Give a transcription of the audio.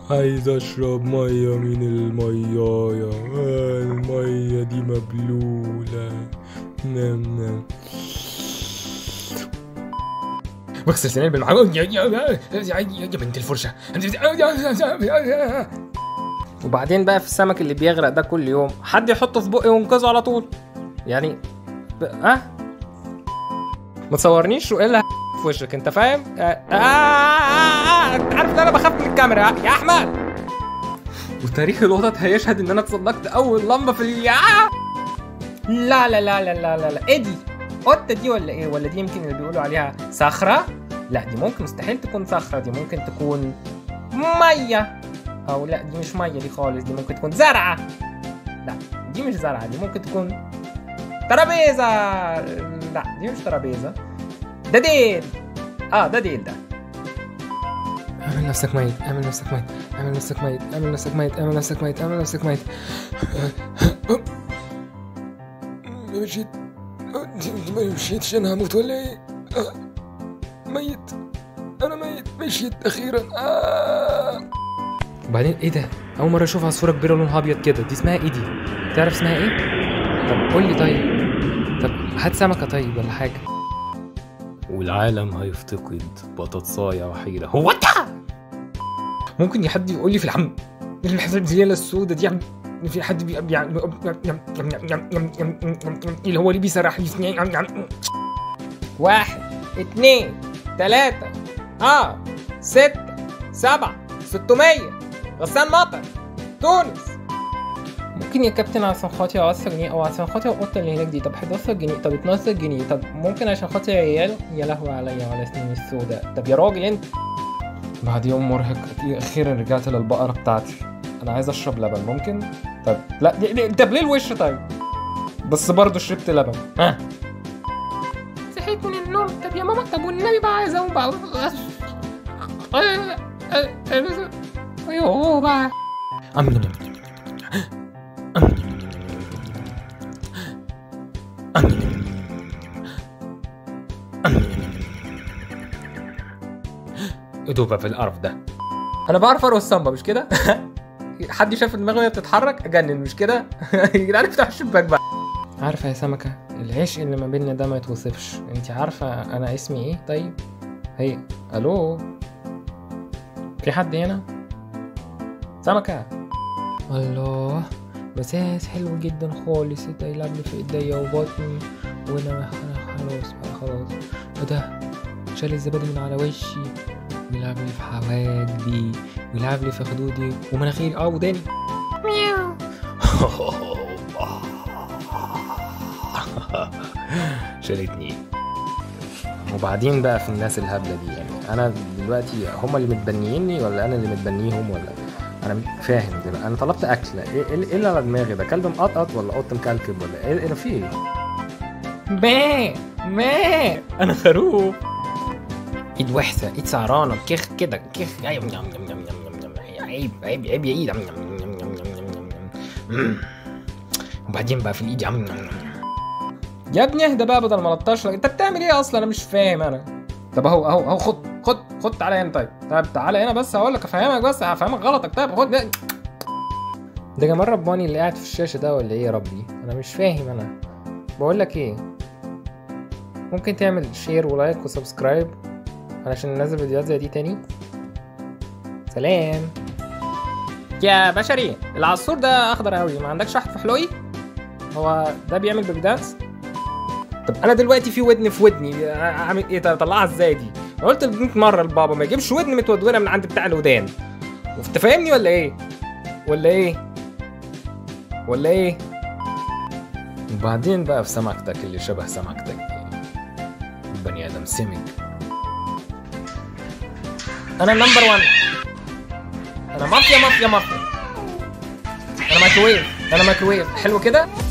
عايز اشرب ميه من الميه الميه دي مبلوله نعم نعم بغسل سناني بالمعجون يا يا يا يا يا بنت الفرشه وبعدين بقى في السمك اللي بيغرق ده كل يوم حد يحطه في بقي وينقذه على طول يعني ب... اه ما تصورنيش وايه اللي في وشك انت فاهم آه. آه. آه. آه. انت عارف ان انا بخاف من الكاميرا آه. يا احمد وتاريخ القطط هيشهد ان انا تصدقت اول لمبه في ال... آه. لا لا لا لا لا لا لا ايه دي قطه دي ولا ايه ولا دي يمكن اللي بيقولوا عليها صخره لا دي ممكن مستحيل تكون صخره دي ممكن تكون ميه او لا دي مش ميه دي خالص دي ممكن تكون زرعه لا دي مش زرعه دي ممكن تكون ترابيزه لا دي مش ترابيزه ده ديل اه ده ديل ده اعمل نفسك ميت اعمل نفسك ميت اعمل نفسك ميت اعمل نفسك ميت اعمل نفسك ميت اعمل نفسك ميت مشيت ما مشيتش انا هموت ولا ايه آه. ميت انا ميت مشيت اخيرا آه. وبعدين ايه ده اول مره اشوف عصفوره كبيره لونها ابيض كده دي اسمها ايه دي تعرف اسمها ايه طب قول لي طيب طب هات سمكه طيب ولا حاجه والعالم هيفتقد بطاطساية وحيدة هو انت ممكن حد يقول لي في العم الحزيله السوداء دي عم في حد بي بي اللي هو اللي بيسرح لي واحد اتنين تلاتة اه ستة سبعة ستمية غسان مطر تونس ممكن يا كابتن عشان خاطر 10 جنيه او عشان خاطر القطه اللي هناك دي طب 11 جنيه طب 12 جنيه طب ممكن عشان خاطر عيال يا لهوي عليا وعلى سنين السوداء طب يا راجل انت بعد يوم مرهق اخيرا رجعت للبقره بتاعتي انا عايز اشرب لبن ممكن طب لا دي دي طب ليه الوش طيب بس برضه شربت لبن ها صحيت من النوم طب يا ماما طب والنبي بقى عايز اقوم بقى ايوه بقى ادوبه في القرف ده انا بعرف ارقص السامبا مش كده حد شاف دماغي وهي بتتحرك اجنن مش كده يا جدعان افتح الشباك بقى عارفه يا سمكه العشق اللي ما بيننا ده ما يتوصفش انت عارفه انا اسمي ايه طيب هي الو في حد هنا سمكه الله مساس حلو جدا خالص ده يلعب لي في ايديا وبطني وانا انا خلاص بقى خلاص وده شال الزبادي من على وشي بيلعب لي في حواجبي بيلعب لي في خدودي ومناخيري اه وداني مياو شالتني وبعدين بقى في الناس الهبله دي يعني انا دلوقتي هم اللي متبنيني ولا انا اللي متبنيهم ولا انا مش فاهم دلوقتي انا طلبت اكل ايه ايه إيه اللي على دماغي ده كلب مقطقط ولا قط مكلكب ولا ايه ايه في ايه ما ما انا خروف ايد وحشه ايد سعرانه كيخ كده كيخ أيوة، يم يم يم يم يم يم. عيب عيب عيب يا ايد يم يم يم يم يم يم يم يم. وبعدين بقى في الايد يم يم يم. يا ابني اهدى بقى بدل ما لطش لك انت بتعمل ايه اصلا انا مش فاهم انا طب اهو اهو اهو خد خد خد تعالى هنا طيب طب تعالى هنا بس هقول لك افهمك بس هفهمك غلطك طيب خد ده ده جمال رباني اللي قاعد في الشاشه ده ولا ايه يا ربي انا مش فاهم انا بقول لك ايه ممكن تعمل شير ولايك وسبسكرايب علشان ننزل فيديوهات زي دي تاني سلام يا بشري العصفور ده اخضر قوي ما عندكش واحد في حلوقي هو ده بيعمل بيبي دانس طب انا دلوقتي في ودن في ودني اعمل ايه طب اطلعها ازاي دي أنا قلت 100 مره لبابا ما يجيبش ودن متودونه من عند بتاع الودان انت فاهمني ولا ايه ولا ايه ولا ايه وبعدين بقى في سمكتك اللي شبه سمكتك دي بني ادم سمك انا نمبر 1 انا مافيا مافيا مافيا انا مايكروويف انا مايكروويف حلو كده